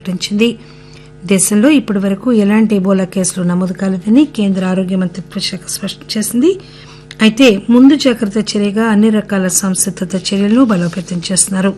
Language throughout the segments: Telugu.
ప్రకటించింది దేశంలో ఇప్పటి వరకు ఎలాంటి ఎబోలా కేసులు నమోదు కాలేదని కేంద్ర ఆరోగ్య మంత్రిత్వ శాఖ స్పష్టం చేసింది అయితే ముందు జాగ్రత్త చర్యగా అన్ని రకాల సంసిద్దత చర్యలను బలోపేతం చేస్తున్నారు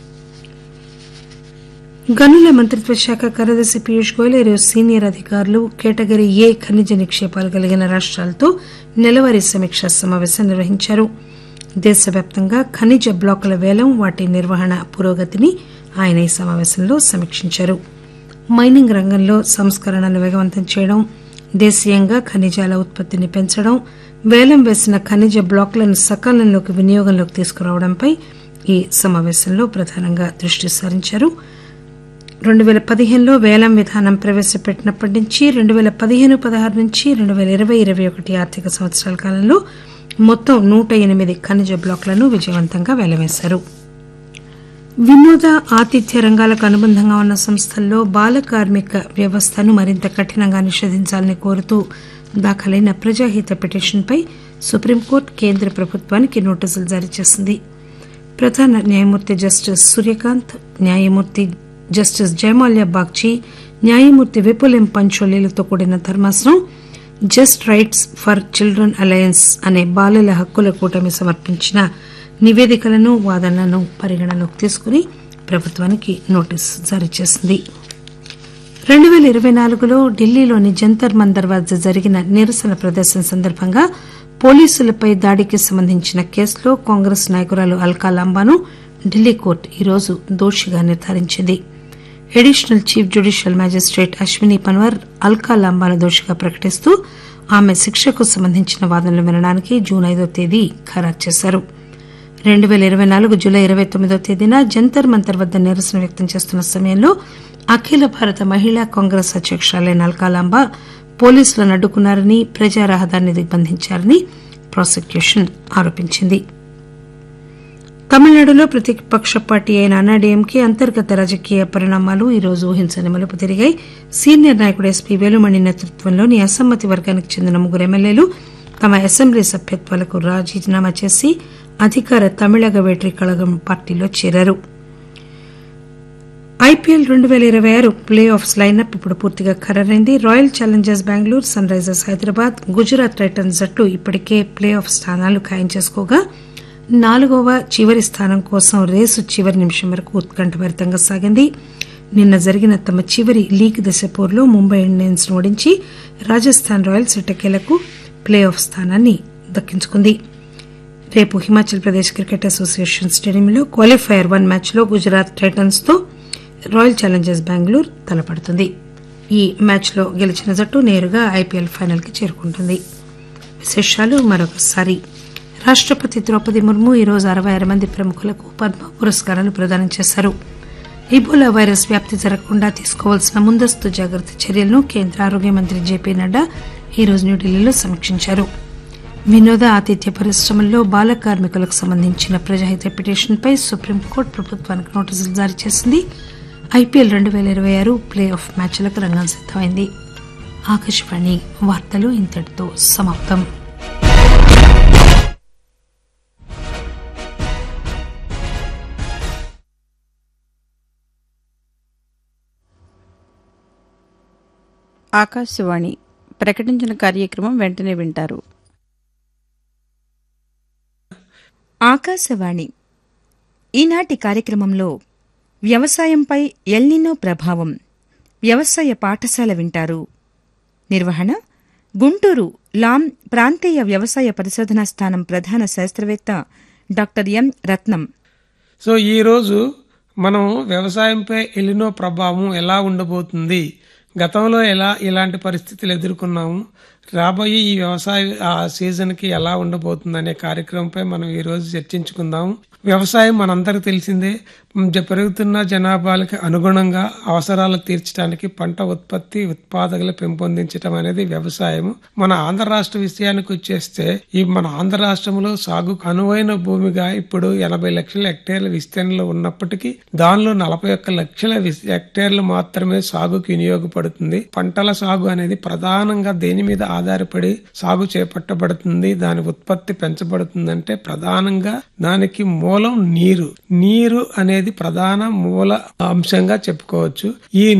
గనుల మంత్రిత్వ శాఖ కార్యదర్శి పీయూష్ గోయల్ ఈరోజు సీనియర్ అధికారులు కేటగిరీ ఏ ఖనిజ నిక్షేపాలు కలిగిన రాష్ట్రాలతో నెలవారీ సమీక్షా సమావేశం నిర్వహించారు దేశవ్యాప్తంగా ఖనిజ బ్లాకుల వేలం వాటి నిర్వహణ పురోగతిని ఆయన ఈ సమావేశంలో సమీక్షించారు మైనింగ్ రంగంలో సంస్కరణలు వేగవంతం చేయడం దేశీయంగా ఖనిజాల ఉత్పత్తిని పెంచడం వేలం వేసిన ఖనిజ బ్లాకులను సకాలంలోకి వినియోగంలోకి తీసుకురావడంపై ఈ సమావేశంలో ప్రధానంగా దృష్టి సారించారు రెండు పేల పదిహేనులో వేలం విధానం ప్రవేశపెట్టినప్పటి నుంచి రెండు పేల పదిహేను పదహారు నుంచి రెండు పేల ఇరవై ఇరవై ఒకటి ఆర్థిక సంవత్సరాల కాలంలో మొత్తం నూట ఎనిమిది ఖనిజ బ్లాకులను విజయవంతంగా వేలవేశారు వినోద ఆతిథ్య రంగాలకు అనుబంధంగా ఉన్న సంస్థల్లో బాల కార్మిక వ్యవస్థను మరింత కఠినంగా నిషేధించాలని కోరుతూ దాఖలైన ప్రజాహిత పిటిషన్పై సుప్రీంకోర్టు కేంద్ర ప్రభుత్వానికి నోటీసులు జారీ చేసింది ప్రధాన న్యాయమూర్తి జస్టిస్ సూర్యకాంత్ న్యాయమూర్తి జస్టిస్ జయమాల్యా బాగ్చి న్యాయమూర్తి విపుల్ ఎం పంచోలీలతో కూడిన ధర్మాసనం Just Rights for Children Alliance అనే బాలల హక్కుల కూటమి సమర్పించిన నివేదికలను వాదనలను పరిగణనలోకి తీసుకుని ప్రభుత్వానికి నోటీసు జారీ చేసింది రెండు పేల ఇరవై నాలుగులో ఢిల్లీలోని జంతర్ మందర్ వద్ద జరిగిన నిరసన ప్రదర్శన సందర్భంగా పోలీసులపై దాడికి సంబంధించిన కేసులో కాంగ్రెస్ నాయకురాలు అల్కా లాంబాను ఢిల్లీ కోర్టు ఈరోజు దోషిగా నిర్ధారించింది additional chief judicial magistrate Ashwini Panwar Alka లాంబాను దోషిగా ప్రకటిస్తూ ఆమె శిక్షకు సంబంధించిన వాదనలు వినడానికి జూన్ ఐదో తేదీ ఖరారు చేశారు రెండు పేల ఇరవై నాలుగు జూలై ఇరవై తొమ్మిదో తేదీన జంతర్ మంతర్ వద్ద నిరసన వ్యక్తం చేస్తున్న సమయంలో అఖిల భారత మహిళా కాంగ్రెస్ అధ్యకురాలైన అల్కాలాంబ పోలీసులను అడ్డుకున్నారని ప్రజా రహదారిని దిగ్బంధించారని ప్రాసిక్యూషన్ ఆరోపించింది తమిళనాడులో ప్రతిపక్ష పార్టీ అయిన అన్నాడీఎంకే అంతర్గత రాజకీయ పరిణామాలు ఈరోజు ఊహించని మలుపు తిరిగాయి సీనియర్ నాయకుడు ఎస్పీ వేలుమణి నేతృత్వంలోని అసమ్మతి వర్గానికి చెందిన ముగ్గురు ఎమ్మెల్యేలు తమ అసెంబ్లీ సభ్యత్వాలకు రాజీనామా చేసి అధికార తమిళగ వేట్రి కళగం పార్టీలో చేరారు ఐపీఎల్ రెండు పేల ఇరవై ఆరు ప్లే ఆఫ్స్ లైనప్ ఇప్పుడు పూర్తిగా ఖరారైంది Royal Challengers Bengaluru Sunrisers Hyderabad Gujarat Titans జట్లు ఇప్పటికే ప్లే ఆఫ్ స్థానాలు ఖాయం చేసుకోగా నాలుగవ చివరి స్థానం కోసం రేసు చివరి నిమిషం వరకు ఉత్కంఠభరితంగా సాగింది నిన్న జరిగిన తమ చివరి లీగ్ దశ పోరులో ముంబై ఇండియన్స్ ను ఓడించి రాజస్థాన్ రాయల్స్ ఎట్టకేలకు ప్లే ఆఫ్ స్థానాన్ని దక్కించుకుంది రేపు హిమాచల్ ప్రదేశ్ క్రికెట్ అసోసియేషన్ స్టేడియంలో క్వాలిఫైయర్ వన్ మ్యాచ్లో గుజరాత్ టైటన్స్ తో రాయల్ ఛాలెంజర్స్ బెంగళూరు తలపడుతుంది ఈ మ్యాచ్లో గెలిచిన జట్టు నేరుగా ఐపీఎల్ ఫైనల్ కి చేరుకుంటుంది విశేషాలు మరొకసారి రాష్టపతి ద్రౌపది ముర్ము ఈరోజు అరవై ఆరు మంది ప్రముఖులకు పద్మ పురస్కారాలు ప్రదానం చేశారు ఇబోలా వైరస్ వ్యాప్తి జరగకుండా తీసుకోవాల్సిన ముందస్తు జాగ్రత్త చర్యలను కేంద్ర ఆరోగ్య మంత్రి జేపీ నడ్డా ఈరోజు న్యూఢిల్లీలో సమీక్షించారు వినోద ఆతిథ్య పరిశ్రమల్లో బాల కార్మికులకు సంబంధించిన ప్రజాహిత పిటిషన్పై సుప్రీంకోర్టు ప్రభుత్వానికి నోటీసులు జారీ చేసింది ఐపీఎల్ రెండు పేల ఇరవై ఆరు ప్లే ఆఫ్ మ్యాచ్లకు రంగం సిద్దమైంది ఆకాశవాణి వార్తలు ఇంతటితో సమాప్తం ఆకాశవాణి ప్రకటించిన కార్యక్రమం వెంటనే వింటారు ఆకాశవాణి ఈనాటి కార్యక్రమంలో వ్యవసాయంపై ఎల్నినో ప్రభావం వ్యవసాయ పాఠశాల వింటారు నిర్వహణ గుంటూరు లాం ప్రాంతీయ వ్యవసాయ పరిశోధనా స్థానం ప్రధాన శాస్త్రవేత్త డాక్టర్ ఎం రత్నం సో ఈరోజు మనం వ్యవసాయంపై ఎలినో ప్రభావం ఎలా ఉండబోతుంది గతంలో ఎలా ఇలాంటి పరిస్థితులు ఎదుర్కొన్నాము రాబోయే ఈ వ్యవసాయ ఆ సీజన్కి ఎలా ఉండబోతుంది అనే కార్యక్రమంపై మనం ఈరోజు చర్చించుకుందాం వ్యవసాయం మనందరికి తెలిసిందే జ- పెరుగుతున్న జనాభాలకి అనుగుణంగా అవసరాలు తీర్చడానికి పంట ఉత్పత్తి ఉత్పాదకలు పెంపొందించడం అనేది వ్యవసాయం మన ఆంధ్ర రాష్ట్ర విషయానికి వచ్చేస్తే ఈ మన ఆంధ్ర రాష్ట్రంలో సాగుకు అనువైన భూమిగా ఇప్పుడు ఎనభై లక్షల హెక్టేర్ల విస్తీర్ణంలో ఉన్నప్పటికీ దానిలో నలభై ఒక్క లక్షల విస్- హెక్టేర్లు మాత్రమే సాగుకు వినియోగపడుతుంది పంటల సాగు అనేది ప్రధానంగా దేని మీద ఆధారపడి సాగు చేపట్టబడుతుంది దాని ఉత్పత్తి పెంచబడుతుందంటే ప్రధానంగా దానికి మూల మూలం నీరు నీరు అనేది ప్రధాన మూల అంశంగా చెప్పుకోవచ్చు ఈ